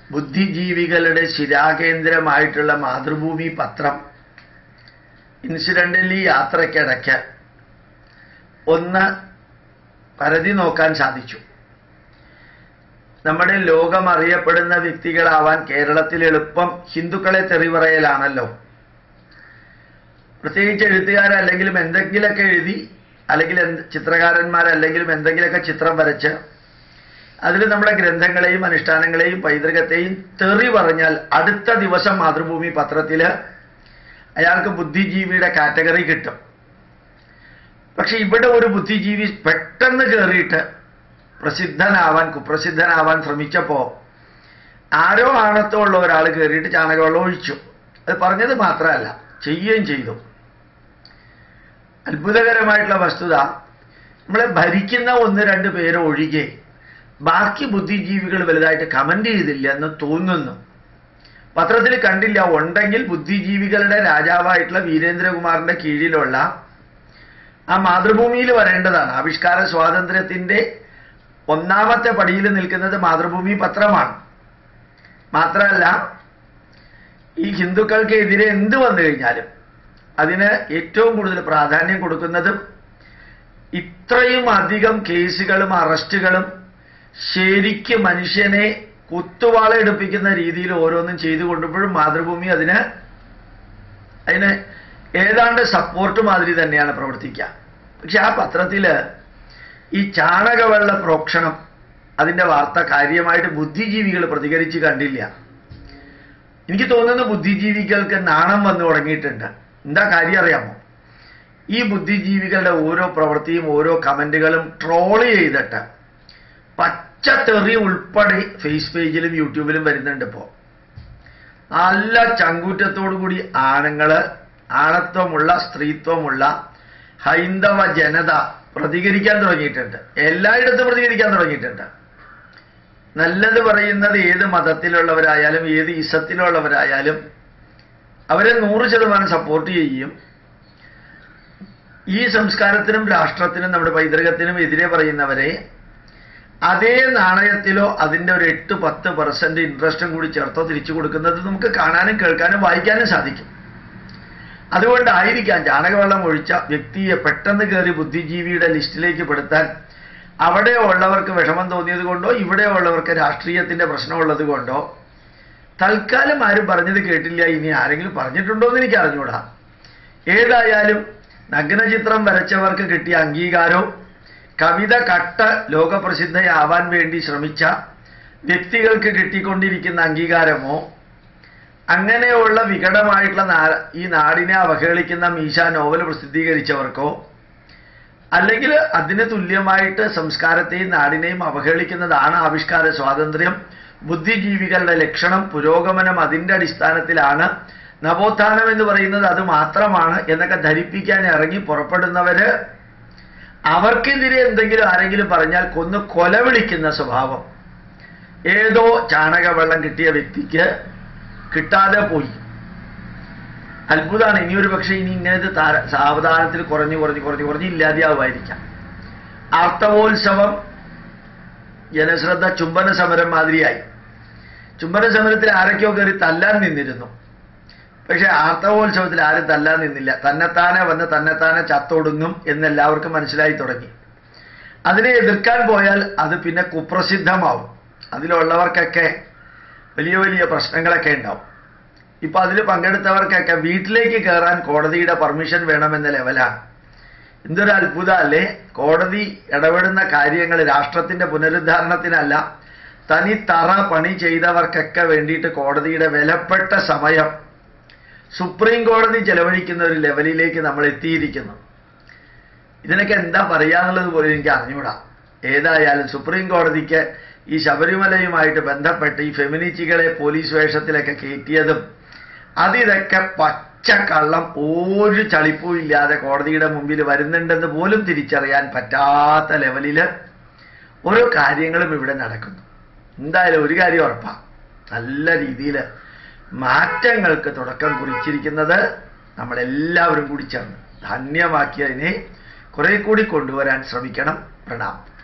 ബുദ്ധിജീവികളുടെ ശിരാകേന്ദ്രമായിട്ടുള്ള മാതൃഭൂമി പത്രം ഇൻസിഡന്റലി യാത്രക്കിടയ്ക്ക് ഒന്ന് പരതി നോക്കാൻ സാധിച്ചു നമ്മുടെ ലോകം അറിയപ്പെടുന്ന വ്യക്തികളാവാൻ കേരളത്തിൽ എളുപ്പം ഹിന്ദുക്കളെ തെറിപറയലാണല്ലോ പ്രത്യേകിച്ച് എഴുത്തുകാരല്ലെങ്കിലും എന്തെങ്കിലുമൊക്കെ എഴുതി അല്ലെങ്കിൽ എന്ത് ചിത്രകാരന്മാരല്ലെങ്കിലും എന്തെങ്കിലുമൊക്കെ ചിത്രം വരച്ച് അതിൽ നമ്മുടെ ഗ്രന്ഥങ്ങളെയും അനുഷ്ഠാനങ്ങളെയും പൈതൃകത്തെയും തെറി പറഞ്ഞാൽ അടുത്ത ദിവസം മാതൃഭൂമി പത്രത്തിൽ അയാൾക്ക് ബുദ്ധിജീവിയുടെ കാറ്റഗറി കിട്ടും പക്ഷെ ഇവിടെ ഒരു ബുദ്ധിജീവി പെട്ടെന്ന് കയറിയിട്ട് പ്രസിദ്ധനാവാൻ കുപ്രസിദ്ധനാവാൻ ശ്രമിച്ചപ്പോൾ ആരോ ആണത്തമുള്ള ഒരാൾ കയറിയിട്ട് ചാണകവെള്ളം ഒഴിച്ചു അത് പറഞ്ഞത് മാത്രമല്ല ചെയ്യുകയും ചെയ്തു അത്ഭുതകരമായിട്ടുള്ള വസ്തുത നമ്മളെ ഭരിക്കുന്ന ഒന്ന് രണ്ട് പേര് ഒഴികെ ബാക്കി ബുദ്ധിജീവികൾ വലുതായിട്ട് കമന്റ് ചെയ്തില്ല എന്ന് തോന്നുന്നു പത്രത്തിൽ കണ്ടില്ല ഉണ്ടെങ്കിൽ ബുദ്ധിജീവികളുടെ രാജാവായിട്ടുള്ള വീരേന്ദ്രകുമാറിന്റെ കീഴിലുള്ള ആ മാതൃഭൂമിയിൽ വരേണ്ടതാണ് ആവിഷ്കാര സ്വാതന്ത്ര്യത്തിന്റെ ഒന്നാമത്തെ പടിയിൽ നിൽക്കുന്നത് മാതൃഭൂമി പത്രമാണ് മാത്രമല്ല ഈ ഹിന്ദുക്കൾക്കെതിരെ എന്ത് വന്നു കഴിഞ്ഞാലും അതിന് ഏറ്റവും കൂടുതൽ പ്രാധാന്യം കൊടുക്കുന്നതും ഇത്രയും അധികം കേസുകളും അറസ്റ്റുകളും ശരിക്ക് മനുഷ്യനെ കുത്തുവാള എടുപ്പിക്കുന്ന രീതിയിൽ ഓരോന്നും ചെയ്തു കൊണ്ടുമ്പോഴും മാതൃഭൂമി അതിന് അതിന് ഏതാണ്ട് സപ്പോർട്ട് മാതിരി തന്നെയാണ് പ്രവർത്തിക്കുക പക്ഷെ ആ പത്രത്തിൽ ഈ ചാണകവെള്ള പ്രോക്ഷണം അതിന്റെ വാർത്ത കാര്യമായിട്ട് ബുദ്ധിജീവികൾ പ്രതികരിച്ച് കണ്ടില്ല എനിക്ക് തോന്നുന്നു ബുദ്ധിജീവികൾക്ക് നാണം വന്നു തുടങ്ങിയിട്ടുണ്ട് എന്താ കാര്യം അറിയാമോ ഈ ബുദ്ധിജീവികളുടെ ഓരോ പ്രവൃത്തിയും ഓരോ കമന്റുകളും ട്രോൾ ചെയ്തിട്ട് പച്ച തെറി ഉൾപ്പെടെ ഫേസ് പേജിലും യൂട്യൂബിലും വരുന്നുണ്ട് ഇപ്പോ നല്ല ചങ്കൂറ്റത്തോടു കൂടി ആണുങ്ങള് ആണത്വമുള്ള സ്ത്രീത്വമുള്ള ഹൈന്ദവ ജനത പ്രതികരിക്കാൻ തുടങ്ങിയിട്ടുണ്ട് എല്ലായിടത്തും പ്രതികരിക്കാൻ തുടങ്ങിയിട്ടുണ്ട് നല്ലത് പറയുന്നത് ഏത് മതത്തിലുള്ളവരായാലും ഏത് ഇസത്തിലുള്ളവരായാലും അവരെ നൂറ് ശതമാനം സപ്പോർട്ട് ചെയ്യും ഈ സംസ്കാരത്തിനും രാഷ്ട്രത്തിനും നമ്മുടെ പൈതൃകത്തിനും എതിരെ പറയുന്നവരെ അതേ നാണയത്തിലോ അതിന്റെ ഒരു എട്ട് പത്ത് പെർസെന്റ് ഇൻട്രസ്റ്റും കൂടി ചേർത്തോ തിരിച്ചു കൊടുക്കുന്നത് നമുക്ക് കാണാനും കേൾക്കാനും വായിക്കാനും സാധിക്കും അതുകൊണ്ടായിരിക്കാം ചാണകവെള്ളം ഒഴിച്ച വ്യക്തിയെ പെട്ടെന്ന് കയറി ബുദ്ധിജീവിയുടെ ലിസ്റ്റിലേക്ക് പെടുത്താൻ അവിടെ ഉള്ളവർക്ക് വിഷമം തോന്നിയത് കൊണ്ടോ ഇവിടെ ഉള്ളവർക്ക് രാഷ്ട്രീയത്തിന്റെ പ്രശ്നമുള്ളത് കൊണ്ടോ തൽക്കാലം ആരും പറഞ്ഞത് കേട്ടില്ല ഇനി ആരെങ്കിലും പറഞ്ഞിട്ടുണ്ടോ എന്ന് എനിക്ക് അറിഞ്ഞൂടാ ഏതായാലും നഗ്നചിത്രം വരച്ചവർക്ക് കിട്ടിയ അംഗീകാരവും കവിത കട്ട ലോകപ്രസിദ്ധയാവാൻ വേണ്ടി ശ്രമിച്ച വ്യക്തികൾക്ക് കിട്ടിക്കൊണ്ടിരിക്കുന്ന അംഗീകാരമോ അങ്ങനെയുള്ള വികടമായിട്ടുള്ള നാ- ഈ നാടിനെ അവഹേളിക്കുന്ന മീശ നോവൽ പ്രസിദ്ധീകരിച്ചവർക്കോ അല്ലെങ്കിൽ അതിന് തുല്യമായിട്ട് സംസ്കാരത്തെയും നാടിനെയും അവഹേളിക്കുന്നതാണ് ആവിഷ്കാര സ്വാതന്ത്ര്യം ബുദ്ധിജീവികളുടെ ലക്ഷണം പുരോഗമനം അതിന്റെ അടിസ്ഥാനത്തിലാണ് നവോത്ഥാനം എന്ന് പറയുന്നത് അത് മാത്രമാണ് എന്നൊക്കെ ധരിപ്പിക്കാൻ ഇറങ്ങി പുറപ്പെടുന്നവര് അവർക്കെതിരെ എന്തെങ്കിലും ആരെങ്കിലും പറഞ്ഞാൽ കൊന്ന് കൊല വിളിക്കുന്ന സ്വഭാവം ഏതോ ചാണകവെള്ളം കിട്ടിയ വ്യക്തിക്ക് കിട്ടാതെ പോയി അത്ഭുതമാണ് ഇനിയൊരു പക്ഷേ ഇനി ഇങ്ങനത്തെ താര സാവധാനത്തിൽ കുറഞ്ഞു കുറഞ്ഞു കുറഞ്ഞു കുറഞ്ഞ് ഇല്ലാതെയാവുമായിരിക്കാം ആർത്തവോത്സവം ജനശ്രദ്ധ ചുംബന സമരം മാതിരിയായി ചുംബന സമരത്തിൽ ആരൊക്കെയോ കയറി തല്ലാൻ നിന്നിരുന്നു പക്ഷെ ആർത്തവോത്സവത്തിൽ ആരും തല്ലാൻ നിന്നില്ല തന്നെത്താനെ വന്ന് തന്നെത്താനെ ചത്തൊടുങ്ങും എന്ന് എല്ലാവർക്കും മനസ്സിലായി തുടങ്ങി അതിനെ എതിർക്കാൻ പോയാൽ അത് പിന്നെ കുപ്രസിദ്ധമാവും അതിലുള്ളവർക്കൊക്കെ വലിയ വലിയ പ്രശ്നങ്ങളൊക്കെ ഉണ്ടാവും ഇപ്പൊ അതിൽ പങ്കെടുത്തവർക്കൊക്കെ വീട്ടിലേക്ക് കയറാൻ കോടതിയുടെ പെർമിഷൻ വേണമെന്ന ലെവലാണ് എന്തൊരു അത്ഭുത അല്ലേ കോടതി ഇടപെടുന്ന കാര്യങ്ങൾ രാഷ്ട്രത്തിന്റെ പുനരുദ്ധാരണത്തിനല്ല തനി തറ പണി ചെയ്തവർക്കൊക്കെ വേണ്ടിയിട്ട് കോടതിയുടെ വിലപ്പെട്ട സമയം സുപ്രീം കോടതി ചെലവഴിക്കുന്ന ഒരു ലെവലിലേക്ക് നമ്മൾ എത്തിയിരിക്കുന്നു ഇതിനൊക്കെ എന്താ പറയാന്നുള്ളത് പോലും എനിക്ക് അറിഞ്ഞൂടാ ഏതായാലും സുപ്രീം കോടതിക്ക് ഈ ശബരിമലയുമായിട്ട് ബന്ധപ്പെട്ട് ഈ ഫെമിനിറ്റികളെ പോലീസ് വേഷത്തിലൊക്കെ കയറ്റിയതും അതിതൊക്കെ പച്ചക്കള്ളം ഒരു ചളിപ്പും ഇല്ലാതെ കോടതിയുടെ മുമ്പിൽ വരുന്നുണ്ടെന്ന് പോലും തിരിച്ചറിയാൻ പറ്റാത്ത ലെവലിൽ ഓരോ കാര്യങ്ങളും ഇവിടെ നടക്കുന്നു എന്തായാലും ഒരു കാര്യം ഉറപ്പാണ് നല്ല രീതിയിൽ മാറ്റങ്ങൾക്ക് തുടക്കം കുറിച്ചിരിക്കുന്നത് നമ്മളെല്ലാവരും കൂടി ചേർന്ന് ധന്യമാക്കി അതിനെ കുറെ കൂടി കൊണ്ടുവരാൻ ശ്രമിക്കണം പ്രണാം